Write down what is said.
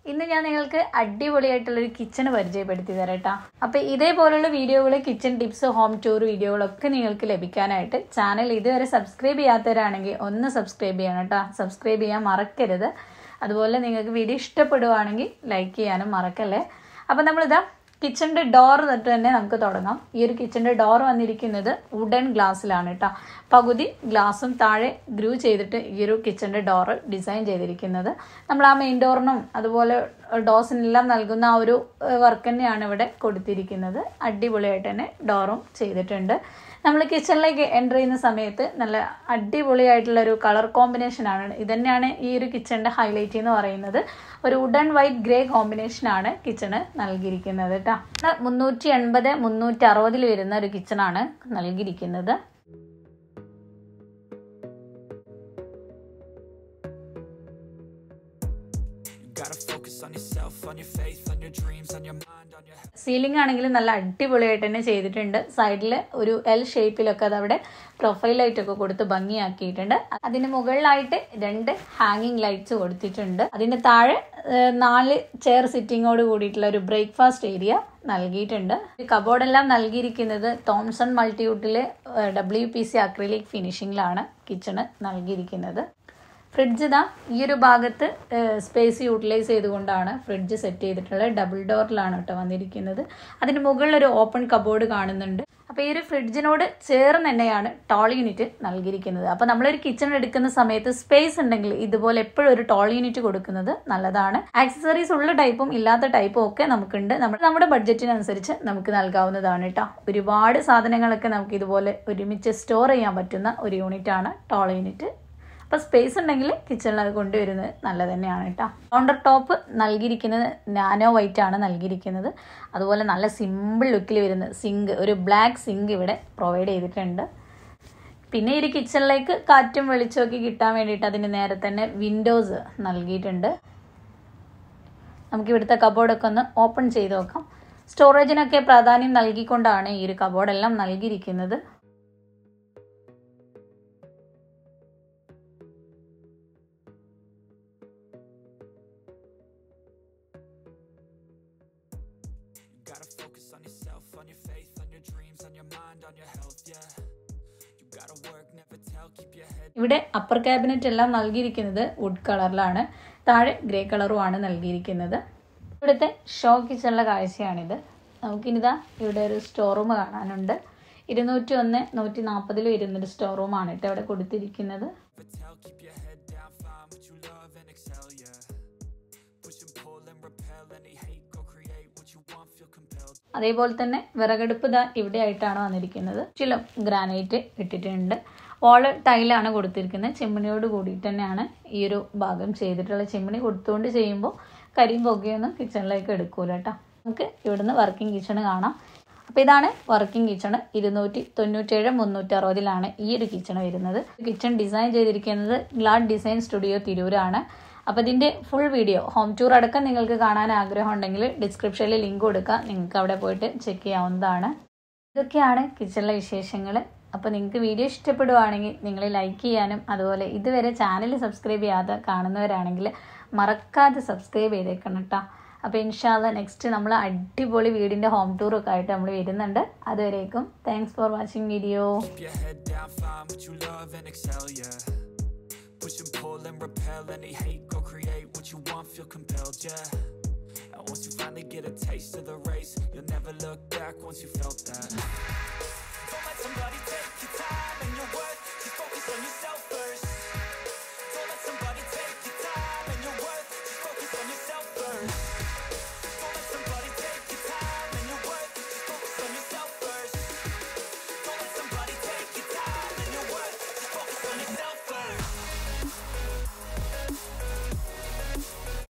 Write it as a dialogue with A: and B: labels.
A: ഇന്ന് ഞാൻ നിങ്ങൾക്ക് അടിപൊളിയായിട്ടുള്ളൊരു കിച്ചൺ പരിചയപ്പെടുത്തി തരാം കേട്ടോ അപ്പോൾ ഇതേപോലുള്ള വീഡിയോകൾ കിച്ചൺ ടിപ്സ് ഹോം ടൂർ വീഡിയോകളൊക്കെ നിങ്ങൾക്ക് ലഭിക്കാനായിട്ട് ചാനൽ ഇതുവരെ സബ്സ്ക്രൈബ് ചെയ്യാത്തവരാണെങ്കിൽ ഒന്ന് സബ്സ്ക്രൈബ് ചെയ്യണം കേട്ടോ സബ്സ്ക്രൈബ് ചെയ്യാൻ മറക്കരുത് അതുപോലെ നിങ്ങൾക്ക് വീഡിയോ ഇഷ്ടപ്പെടുവാണെങ്കിൽ ലൈക്ക് ചെയ്യാനും മറക്കല്ലേ അപ്പോൾ നമ്മളിതാ കിച്ചണിൻ്റെ ഡോർ തൊട്ട് തന്നെ നമുക്ക് തുടങ്ങാം ഈ ഒരു കിച്ചണിൻ്റെ ഡോർ വന്നിരിക്കുന്നത് വുഡൻ ഗ്ലാസ്സിലാണ് കേട്ടോ പകുതി ഗ്ലാസും താഴെ ഗ്രൂ ചെയ്തിട്ട് ഈ ഒരു കിച്ചണിൻ്റെ ഡോറ് ഡിസൈൻ ചെയ്തിരിക്കുന്നത് നമ്മൾ ആ മെയിൻ ഡോറിനും അതുപോലെ ഡോസിനെല്ലാം നൽകുന്ന ആ ഒരു വർക്ക് തന്നെയാണ് ഇവിടെ കൊടുത്തിരിക്കുന്നത് അടിപൊളിയായിട്ട് തന്നെ ഡോറും ചെയ്തിട്ടുണ്ട് നമ്മൾ കിച്ചണിലേക്ക് എൻ്റർ ചെയ്യുന്ന സമയത്ത് നല്ല അടിപൊളിയായിട്ടുള്ള ഒരു കളർ കോമ്പിനേഷനാണ് ഇതന്നെയാണ് ഈ ഒരു കിച്ചണിൻ്റെ ഹൈലൈറ്റ് എന്ന് പറയുന്നത് ഒരു വുഡൻ വൈറ്റ് ഗ്രേ കോമ്പിനേഷനാണ് കിച്ചണ് നൽകിയിരിക്കുന്നത് കേട്ടോ മുന്നൂറ്റി എൺപത് മുന്നൂറ്റി അറുപതിൽ വരുന്ന ഒരു കിച്ചണാണ് നൽകിയിരിക്കുന്നത് സീലിംഗ് ആണെങ്കിൽ നല്ല അടിപൊളിയായിട്ട് തന്നെ ചെയ്തിട്ടുണ്ട് സൈഡിൽ ഒരു എൽ ഷേപ്പിലൊക്കെ അത് അവിടെ പ്രൊഫൈലായിട്ടൊക്കെ കൊടുത്ത് ഭംഗിയാക്കിയിട്ടുണ്ട് അതിന് മുകളിലായിട്ട് രണ്ട് ഹാങ്ങിങ് ലൈറ്റ്സ് കൊടുത്തിട്ടുണ്ട് അതിന്റെ താഴെ നാല് ചെയർ സിറ്റിങ്ങോട് കൂടിയിട്ടുള്ള ഒരു ബ്രേക്ക്ഫാസ്റ്റ് ഏരിയ നൽകിയിട്ടുണ്ട് കബോർഡെല്ലാം നൽകിയിരിക്കുന്നത് തോംസൺ മൾട്ടിവുഡിലെ ഡബ്ല്യു പി സി അക്രിലിക് ഫിനിഷിങ്ങിലാണ് കിച്ചണ് നൽകിയിരിക്കുന്നത് ഫ്രിഡ്ജ് ഇതാ ഈ ഒരു ഭാഗത്ത് സ്പേസ് യൂട്ടിലൈസ് ചെയ്തുകൊണ്ടാണ് ഫ്രിഡ്ജ് സെറ്റ് ചെയ്തിട്ടുള്ളത് ഡബിൾ ഡോറിലാണ് കേട്ടോ വന്നിരിക്കുന്നത് അതിന് മുകളിൽ ഒരു ഓപ്പൺ കബോർഡ് കാണുന്നുണ്ട് അപ്പോൾ ഈ ഒരു ഫ്രിഡ്ജിനോട് ചേർന്ന് തന്നെയാണ് ടോൾ യൂണിറ്റ് നൽകിയിരിക്കുന്നത് അപ്പോൾ നമ്മളൊരു കിച്ചൺ എടുക്കുന്ന സമയത്ത് സ്പേസ് ഉണ്ടെങ്കിൽ ഇതുപോലെ എപ്പോഴും ഒരു ടോൾ യൂണിറ്റ് കൊടുക്കുന്നത് നല്ലതാണ് ആക്സസറീസ് ഉള്ള ടൈപ്പും ഇല്ലാത്ത ടൈപ്പും ഒക്കെ നമുക്കുണ്ട് നമ്മൾ നമ്മുടെ ബഡ്ജറ്റിനനുസരിച്ച് നമുക്ക് നൽകാവുന്നതാണ് കേട്ടോ ഒരുപാട് സാധനങ്ങളൊക്കെ നമുക്ക് ഇതുപോലെ ഒരുമിച്ച് സ്റ്റോർ ചെയ്യാൻ പറ്റുന്ന ഒരു യൂണിറ്റ് ആണ് ടോൾ യൂണിറ്റ് അപ്പോൾ സ്പേസ് ഉണ്ടെങ്കിൽ കിച്ചണിൽ അത് കൊണ്ടുവരുന്നത് നല്ലത് തന്നെയാണ് കേട്ടോ കൗണ്ടർ ടോപ്പ് നൽകിയിരിക്കുന്നത് നാനോ വൈറ്റ് ആണ് നൽകിയിരിക്കുന്നത് അതുപോലെ നല്ല സിമ്പിൾ ലുക്കിൽ വരുന്ന സിങ്ക് ഒരു ബ്ലാക്ക് സിങ്ക് ഇവിടെ പ്രൊവൈഡ് ചെയ്തിട്ടുണ്ട് പിന്നെ ഈ കിച്ചണിലേക്ക് കാറ്റും വെളിച്ചമൊക്കെ കിട്ടാൻ വേണ്ടിയിട്ട് അതിന് നേരെ തന്നെ വിൻഡോസ് നൽകിയിട്ടുണ്ട് നമുക്ക് ഇവിടുത്തെ കബോർഡൊക്കെ ഒന്ന് ഓപ്പൺ ചെയ്ത് നോക്കാം സ്റ്റോറേജിനൊക്കെ പ്രാധാന്യം നൽകിക്കൊണ്ടാണ് ഈ ഒരു കബോർഡെല്ലാം നൽകിയിരിക്കുന്നത് ഇവിടെ അപ്പർ ക്യാബിനറ്റ് എല്ലാം നൽകിയിരിക്കുന്നത് വുഡ് കളറിലാണ് താഴെ ഗ്രേ കളറുമാണ് നൽകിയിരിക്കുന്നത് ഇവിടുത്തെ ഷോ കിച്ചണിലെ കാഴ്ചയാണിത് നമുക്കിനിതാ ഇവിടെ ഒരു സ്റ്റോർ റൂം കാണാനുണ്ട് ഇരുന്നൂറ്റി ഒന്ന് നൂറ്റി നാൽപ്പതിൽ വരുന്നൊരു സ്റ്റോർ റൂമാണ് കേട്ടോ ഇവിടെ കൊടുത്തിരിക്കുന്നത് അതേപോലെ തന്നെ വിറകടുപ്പ് ഇതാ ഇവിടെ ആയിട്ടാണ് വന്നിരിക്കുന്നത് ചില ഗ്രാനൈറ്റ് ഇട്ടിട്ടുണ്ട് വാള് ടൈലാണ് കൊടുത്തിരിക്കുന്നത് ചെമ്മിണിയോട് കൂടിയിട്ട് തന്നെയാണ് ഈ ഒരു ഭാഗം ചെയ്തിട്ടുള്ള ചെമ്മിണി കൊടുത്തുകൊണ്ട് ചെയ്യുമ്പോൾ കരിയും പുകയൊന്നും കിച്ചണിലേക്ക് എടുക്കൂല കേട്ടോ നമുക്ക് ഇവിടുന്ന് വർക്കിംഗ് കിച്ചൺ കാണാം അപ്പോൾ ഇതാണ് വർക്കിംഗ് കിച്ചൺ ഇരുന്നൂറ്റി തൊണ്ണൂറ്റേഴ് മുന്നൂറ്റി അറുപതിലാണ് ഈ ഒരു കിച്ചൺ വരുന്നത് കിച്ചൺ ഡിസൈൻ ചെയ്തിരിക്കുന്നത് ഗ്ലാഡ് ഡിസൈൻ സ്റ്റുഡിയോ തിരൂരാണ് അപ്പോൾ ഇതിൻ്റെ ഫുൾ വീഡിയോ ഹോം ടൂർ അടക്കം നിങ്ങൾക്ക് കാണാൻ ആഗ്രഹം ഉണ്ടെങ്കിൽ ഡിസ്ക്രിപ്ഷനിൽ ലിങ്ക് കൊടുക്കുക നിങ്ങൾക്ക് അവിടെ പോയിട്ട് ചെക്ക് ചെയ്യാവുന്നതാണ് ഇതൊക്കെയാണ് കിച്ചണിലെ വിശേഷങ്ങൾ അപ്പോൾ നിങ്ങൾക്ക് വീഡിയോ ഇഷ്ടപ്പെടുവാണെങ്കിൽ നിങ്ങൾ ലൈക്ക് ചെയ്യാനും അതുപോലെ ഇതുവരെ ചാനൽ സബ്സ്ക്രൈബ് ചെയ്യാതെ കാണുന്നവരാണെങ്കിൽ മറക്കാതെ സബ്സ്ക്രൈബ് ചെയ്തേക്കണം കേട്ടോ അപ്പോൾ ഇൻഷാല്ല നെക്സ്റ്റ് നമ്മൾ അടിപൊളി വീടിൻ്റെ ഹോം ടൂറൊക്കെ ആയിട്ട് നമ്മൾ വരുന്നുണ്ട് അതുവരേക്കും thanks for watching video
B: Push and pull and repel any hate Go create what you want, feel compelled, yeah And once you finally get a taste of the race You'll never look back once you felt that